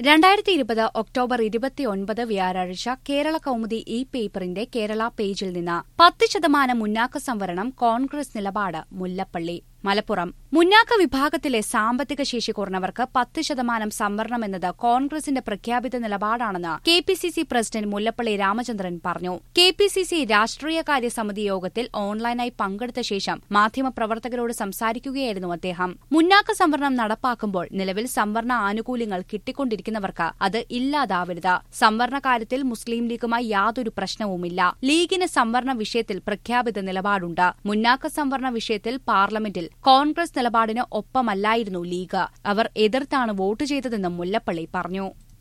രണ്ടായിരത്തി ഇരുപത് ഒക്ടോബർ ഇരുപത്തിയൊൻപത് വ്യാഴാഴ്ച കേരള കൗമുദി ഇ പേപ്പറിന്റെ കേരള പേജിൽ നിന്ന് പത്ത് ശതമാനം മുന്നാക്ക സംവരണം കോൺഗ്രസ് നിലപാട് മുല്ലപ്പള്ളി മലപ്പുറം മുന്നാക്ക വിഭാഗത്തിലെ സാമ്പത്തിക ശേഷി കുറഞ്ഞവർക്ക് പത്ത് ശതമാനം സംവരണമെന്നത് കോൺഗ്രസിന്റെ പ്രഖ്യാപിത നിലപാടാണെന്ന് K P C C president Mullappally Ramachandran പറഞ്ഞു കെ പി സി സി രാഷ്ട്രീയകാര്യ സമിതി യോഗത്തിൽ ഓൺലൈനായി പങ്കെടുത്ത ശേഷം മാധ്യമപ്രവർത്തകരോട് സംസാരിക്കുകയായിരുന്നു അദ്ദേഹം മുന്നാക്ക സംവരണം നടപ്പാക്കുമ്പോൾ നിലവിൽ സംവരണ ആനുകൂല്യങ്ങൾ കിട്ടിക്കൊണ്ടിരിക്കുന്നവർക്ക് അത് ഇല്ലാതാവരുത് സംവരണ കാര്യത്തിൽ മുസ്ലിം ലീഗുമായി യാതൊരു പ്രശ്നവുമില്ല ലീഗിന് സംവരണ വിഷയത്തിൽ പ്രഖ്യാപിത നിലപാടുണ്ട് മുന്നാക്ക സംവരണ വിഷയത്തിൽ പാർലമെന്റിൽ കോൺഗ്രസ് നിലപാടിന് ഒപ്പമല്ലായിരുന്നു ലീഗ് അവർ എതിർത്താണ് വോട്ട് ചെയ്തതെന്നും മുല്ലപ്പള്ളി പറഞ്ഞു